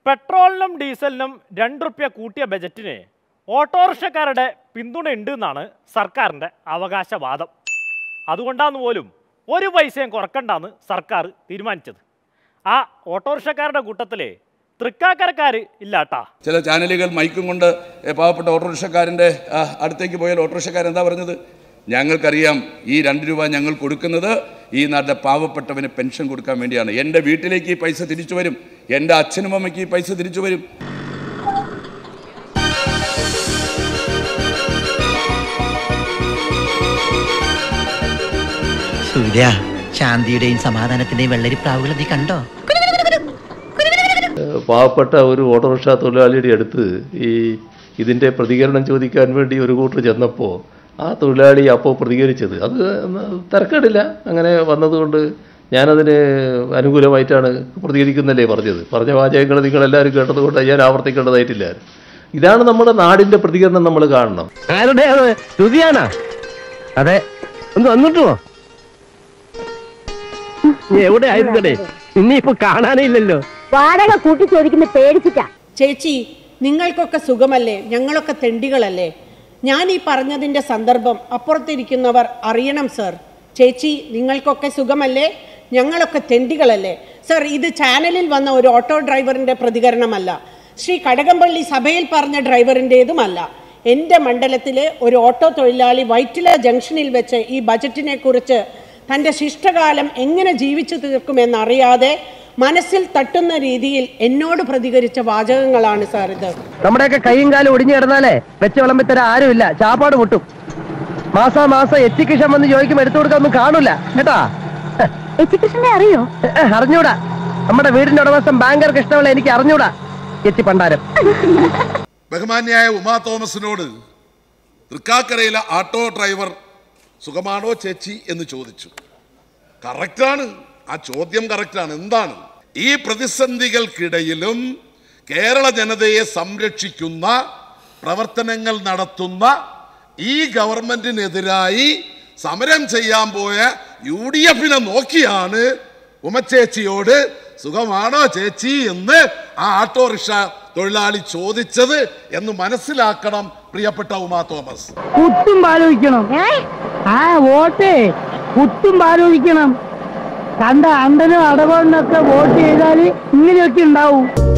പെട്രോളിനും ഡീസലിനും രണ്ട് റുപ്യ കൂട്ടിയ ബജറ്റിന് ഓട്ടോറിക്ഷക്കാരുടെ പിന്തുണയുണ്ട് എന്നാണ് സർക്കാരിൻ്റെ അവകാശവാദം അതുകൊണ്ടാന്ന് പോലും ഒരു പൈസയും കുറക്കണ്ടെന്ന് സർക്കാർ തീരുമാനിച്ചത് ആ ഓട്ടോറിക്ഷക്കാരുടെ കൂട്ടത്തിലെ തൃക്കാക്കരക്കാർ ഇല്ലാട്ടാ ചില ചാനലുകൾ മൈക്കും കൊണ്ട് ഏ, പാവപ്പെട്ട ഓട്ടോറിക്ഷക്കാരൻ്റെ ആ, അടുത്തേക്ക് പോയാൽ ഓട്ടോറിക്ഷക്കാരൻ എന്താ പറഞ്ഞത് ഞങ്ങൾക്കറിയാം ഈ രണ്ട് രൂപ ഞങ്ങൾ കൊടുക്കുന്നത് ഈ നാട്ടിലെ പാവപ്പെട്ടവന് പെൻഷൻ കൊടുക്കാൻ വേണ്ടിയാണ് എൻ്റെ വീട്ടിലേക്ക് ഈ പൈസ തിരിച്ചു വരും എൻ്റെ അച്ഛനും അമ്മയ്ക്ക് ഈ പൈസ തിരിച്ചു വരും സൂര്യ ശാന്തിയുടെയും സമാധാനത്തിന്റെയും വെള്ളരിപ്രാവുകൾ നീ കണ്ടോ പാവപ്പെട്ട ഒരു ഓട്ടോറിക്ഷ തൊഴിലാളിയുടെ അടുത്ത് ഈ ഇതിൻ്റെ പ്രതികരണം ചോദിക്കാൻ വേണ്ടി ഒരു കൂട്ടർ ചെന്നപ്പോൾ ആ തൊഴിലാളി അപ്പോൾ പ്രതികരിച്ചത് അത് തിരക്കേടില്ല അങ്ങനെ വന്നതുകൊണ്ട് ഞാനതിന് അനുകൂലമായിട്ടാണ് പ്രതികരിക്കുന്നല്ലേ പറഞ്ഞത് പറഞ്ഞ വാചകങ്ങൾ നിങ്ങളെല്ലാവരും കേട്ടതുകൊണ്ട് ഞാൻ ആവർത്തിക്കേണ്ടതായിട്ടില്ല ഇതാണ് നമ്മുടെ നാടിൻ്റെ പ്രതികരണം നമ്മൾ കാണണം ആരുടെയാണ് ശ്രുതിയാണോ അതെ ഒന്ന് വന്നിട്ടോ നീ എവിടെ ആയിരുന്നടേ നിന്നെ ഇപ്പൊ കാണാനേ ഇല്ലല്ലോ വാടക കൂട്ടി ചോദിക്കുന്ന പേടിച്ചിട്ടാ ചേച്ചി നിങ്ങൾക്കൊക്കെ സുഖമല്ലേ ഞങ്ങളൊക്കെ തെണ്ടികളല്ലേ ഞാൻ ഈ പറഞ്ഞതിൻ്റെ സന്ദർഭം അപ്പുറത്തിരിക്കുന്നവർ അറിയണം സർ ചേച്ചി നിങ്ങൾക്കൊക്കെ സുഖമല്ലേ ഞങ്ങളൊക്കെ തെണ്ടികളല്ലേ സർ ഇത് ചാനലിൽ വന്ന ഒരു ഓട്ടോ ഡ്രൈവറിൻ്റെ പ്രതികരണമല്ല ശ്രീ കടകംപള്ളി സഭയിൽ പറഞ്ഞ ഡ്രൈവറിൻ്റേതുമല്ല എൻ്റെ മണ്ഡലത്തിലെ ഒരു ഓട്ടോ തൊഴിലാളി വൈറ്റില ജംഗ്ഷനിൽ വെച്ച് ഈ ബജറ്റിനെ കുറിച്ച് തൻ്റെ ശിഷ്ടകാലം എങ്ങനെ ജീവിച്ചു തീർക്കുമെന്നറിയാതെ മനസ്സിൽ തട്ടുന്ന രീതിയിൽ എന്നോട് പ്രതികരിച്ച വാചകങ്ങളാണ് സാർ ഇത് നമ്മുടെയൊക്കെ കൈയും കാലും ഒടിഞ്ഞു കിടന്നാലേ വെച്ച വിളമ്പിത്തരാൻ ആരുമില്ല ചാപ്പാട് മുട്ടും മാസാ മാസം എത്തിക്കിഷം വന്ന് ചോദിക്കുമ്പോൾ എടുത്തു കൊടുക്കാൻ ഒന്നും കാണൂല കേട്ടാ എത്തിക്കൃഷ്ണനെ അറിയോ ഏ, ഏ, അറിഞ്ഞൂടാ നമ്മുടെ വീടിന്റെ ഉടമസ്ഥൻ ബാങ്കർ കൃഷ്ണപിള്ള എനിക്ക് അറിഞ്ഞൂടാ എത്തി പണ്ടാരം ബഹുമാന്യായ ഉമാ തോമസിനോട് തൃക്കാക്കരയിലെ ആട്ടോ ഡ്രൈവർ സുഖമാണോ ചേച്ചി എന്ന് ചോദിച്ചു കറക്റ്റാണ് ആ ചോദ്യം കറക്റ്റാണ് എന്താണ് ഈ പ്രതിസന്ധികൾക്കിടയിലും കേരള ജനതയെ സംരക്ഷിക്കുന്ന പ്രവർത്തനങ്ങൾ നടത്തുന്ന ഈ ഗവൺമെന്റിനെതിരായി സമരം ചെയ്യാൻ പോയ യു ഡി എഫിനെ നോക്കിയാണ് ഉമച്ചേച്ചിയോട് സുഖമാണോ ചേച്ചി എന്ന് ആ ഓട്ടോറിക്ഷ തൊഴിലാളി ചോദിച്ചത് എന്ന് മനസ്സിലാക്കണം പ്രിയപ്പെട്ട ഉമാ തോമസ് കുത്തും പാലോചിക്കണം ആ വോട്ടേ കുത്തും പാലോചിക്കണം കണ്ട അണ്ടനും അടവണ്ണൊക്കെ വോട്ട് ചെയ്താൽ ഇങ്ങനെയൊക്കെ ഉണ്ടാവും